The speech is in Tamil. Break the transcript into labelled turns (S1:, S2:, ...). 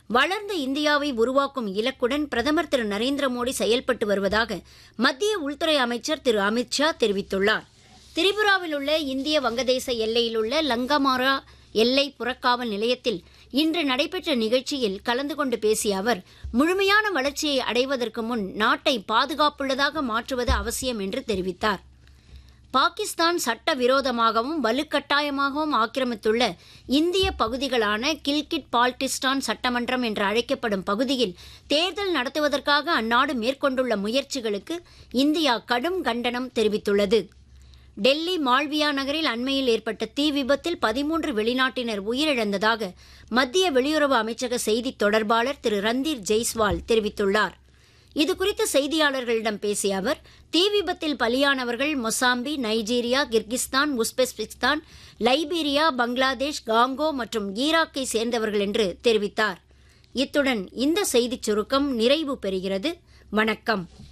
S1: வளர்ந்த இந்தியாவை உருவாக்கும் இலக்குடன் பிரதமர் திரு நரேந்திர மோடி செயல்பட்டு வருவதாக மத்திய உள்துறை அமைச்சர் திரு அமித் ஷா தெரிவித்துள்ளார் திரிபுராவில் உள்ள இந்திய வங்கதேச எல்லையில் உள்ள லங்கமாரா எல்லை புறக்காவல் நிலையத்தில் இன்று நடைபெற்ற நிகழ்ச்சியில் கலந்து கொண்டு பேசிய அவர் முழுமையான வளர்ச்சியை அடைவதற்கு முன் நாட்டை பாதுகாப்புள்ளதாக மாற்றுவது அவசியம் என்று தெரிவித்தார் பாகிஸ்தான் சட்டவிரோதமாகவும் வலுக்கட்டாயமாகவும் ஆக்கிரமித்துள்ள இந்திய பகுதிகளான கில்கிட் பால்டிஸ்டான் சட்டமன்றம் என்று அழைக்கப்படும் பகுதியில் தேர்தல் நடத்துவதற்காக அந்நாடு மேற்கொண்டுள்ள முயற்சிகளுக்கு இந்தியா கடும் கண்டனம் தெரிவித்துள்ளது டெல்லி மால்வியா நகரில் அண்மையில் ஏற்பட்ட தீ விபத்தில் பதிமூன்று வெளிநாட்டினர் உயிரிழந்ததாக மத்திய வெளியுறவு அமைச்சக செய்தித் தொடர்பாளர் திரு ரந்தீர் ஜெய்ஸ்வால் தெரிவித்துள்ளார் இதுகுறித்து செய்தியாளர்களிடம் பேசிய அவர் தீ விபத்தில் பலியானவர்கள் Mozambique Nigeria Kyrgyzstan Uzbekistan Liberia Bangladesh Congo மற்றும் ஈராக்கை சேர்ந்தவர்கள் என்று தெரிவித்தார் இத்துடன் இந்த செய்திச் சுருக்கம் நிறைவு பெறுகிறது வணக்கம்